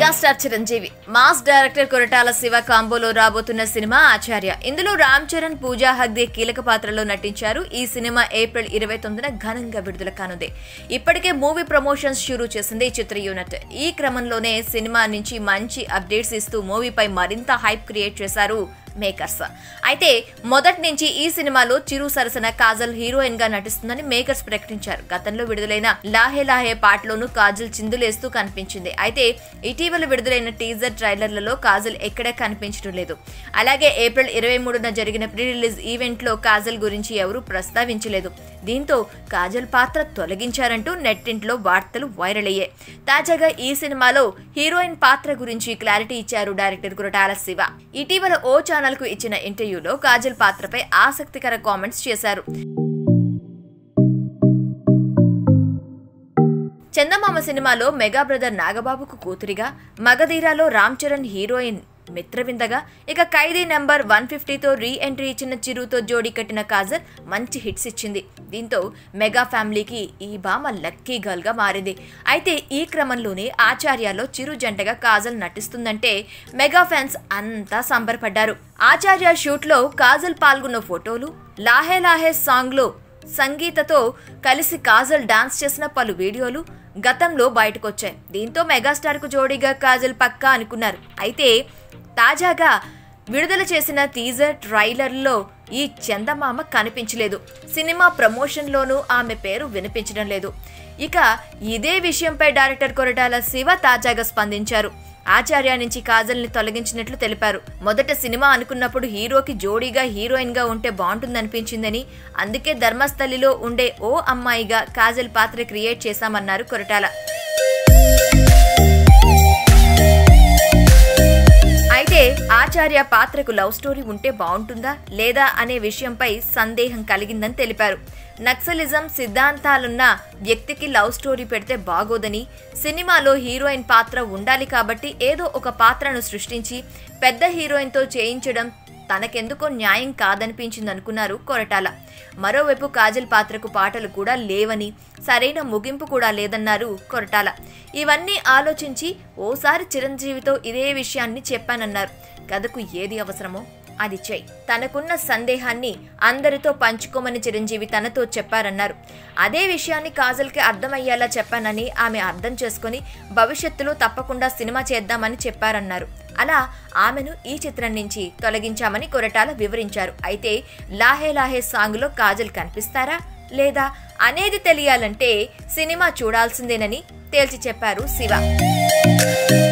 megastar Chiranjeevi mass director Koratala Siva కాంబోలో రాబోతున్న cinema ఆచార్య ఇందులో రామ్ చరణ్ పూజా హగ్దే కీలక పాత్రలో నటించారు ఈ సినిమా ఏప్రిల్ ఇరవై తొమ్మిదిన ఘనంగా విడుదల కానుంది ఇప్పటికే మూవీ ప్రమోషన్స్ షురూ చేసింది ఈ చిత్ర యూనిట్ ఈ క్రమంలోనే సినిమా నుంచి మంచి అప్డేట్స్ ఇస్తూ మూవీపై మరింత హైప్ క్రియేట్ చేశారు మేకర్స్ అయితే మొదటి నుంచి ఈ సినిమాలో చిరు సరసన కాజల్ హీరోయిన్ గా నటిస్తుందని మేకర్స్ ప్రకటించారు గతంలో విడుదలైన లాహే లాహే పాటలోనూ కాజల్ చిందులేస్తూ కనిపించింది అయితే ఇటీవల విడుదలైన టీజర్ ట్రైలర్లలో కాజల్ ఎక్కడా కనిపించడం లేదు అలాగే ఏప్రిల్ ఇరవై మూడున జరిగిన ప్రీ రిలీజ్ ఈవెంట్ లో కాజల్ గురించి ఎవరూ ప్రస్తావించలేదు దీంతో కాజల్ పాత్ర తొలగించారంటూ నెట్టింట్లో వార్తలు వైరల్ అయ్యాయి తాజాగా ఈ సినిమాలో హీరోయిన్ పాత్ర గురించి క్లారిటీ ఇచ్చారు డైరెక్టర్ కురటాల శివ ఇటీవల ఓ ఛానల్ కు ఇచ్చిన ఇంటర్వ్యూలో కాజల్ పాత్రపై ఆసక్తికర కామెంట్స్ చేశారు చందమామ సినిమాలో మెగా బ్రదర్ నాగబాబుకు కూతురిగా మగధీరాలో రామ్ చరణ్ హీరోయిన్ మిత్రవిందగా ఇక ఖైదీ నెంబర్ వన్ ఫిఫ్టీతో రీ ఎంట్రీ ఇచ్చిన చిరుతో జోడీ కట్టిన కాజల్ మంచి హిట్స్ ఇచ్చింది దీంతో మెగా ఫ్యామిలీకి ఈ భామ లక్కీ గర్ల్ గా మారింది అయితే ఈ క్రమంలోనే ఆచార్యలో చిరు జంటగా కాజల్ నటిస్తుందంటే మెగా ఫ్యాన్స్ అంతా సంబరపడ్డారు ఆచార్య షూట్లో కాజల్ పాల్గొన్న ఫోటోలు లాహే లాహే సాంగ్లో సంగీతతో కలిసి కాజల్ డాన్స్ చేసిన పలు వీడియోలు గతంలో బయటకొచ్చాయి దీంతో మెగాస్టార్కు జోడీగా కాజల్ పక్కా అనుకున్నారు అయితే తాజాగా విడుదల చేసిన టీజర్ ట్రైలర్లో ఈ చందమామ కనిపించలేదు సినిమా ప్రమోషన్లోనూ ఆమె పేరు వినిపించడం లేదు ఇక ఇదే విషయంపై డైరెక్టర్ కొరటాల శివ తాజాగా స్పందించారు ఆచార్య నుంచి కాజల్ని తొలగించినట్లు తెలిపారు మొదట సినిమా అనుకున్నప్పుడు హీరోకి జోడీగా హీరోయిన్ గా ఉంటే బాగుంటుందనిపించిందని అందుకే ధర్మస్థలిలో ఉండే ఓ అమ్మాయిగా కాజల్ పాత్ర క్రియేట్ చేశామన్నారు కొరటాల అయితే ఆచార్య పాత్రకు లవ్ స్టోరీ ఉంటే బాగుంటుందా లేదా అనే విషయంపై సందేహం కలిగిందని తెలిపారు నక్సలిజం సిద్ధాంతాలున్న వ్యక్తికి లవ్ స్టోరీ పెడితే బాగోదని సినిమాలో హీరోయిన్ పాత్ర ఉండాలి కాబట్టి ఏదో ఒక పాత్రను సృష్టించి పెద్ద హీరోయిన్తో చేయించడం తనకెందుకో న్యాయం కాదనిపించింది అనుకున్నారు కొరటాల మరోవైపు కాజల్ పాత్రకు పాటలు కూడా లేవని సరైన ముగింపు కూడా లేదన్నారు కొరటాల ఇవన్నీ ఆలోచించి ఓసారి చిరంజీవితో ఇదే విషయాన్ని చెప్పానన్నారు కథకు ఏది అవసరమో అది చెయ్యి తనకున్న సందేహాన్ని అందరితో పంచుకోమని చిరంజీవి తనతో చెప్పారన్నారు అదే విషయాన్ని కాజల్కి అర్థమయ్యేలా చెప్పానని ఆమె అర్థం చేసుకుని భవిష్యత్తులో తప్పకుండా సినిమా చేద్దామని చెప్పారన్నారు అలా ఆమెను ఈ చిత్రం నుంచి తొలగించామని కొరటాల వివరించారు అయితే లాహే లాహే సాంగ్లో కాజల్ కనిపిస్తారా లేదా అనేది తెలియాలంటే సినిమా చూడాల్సిందేనని తేల్చి చెప్పారు శివ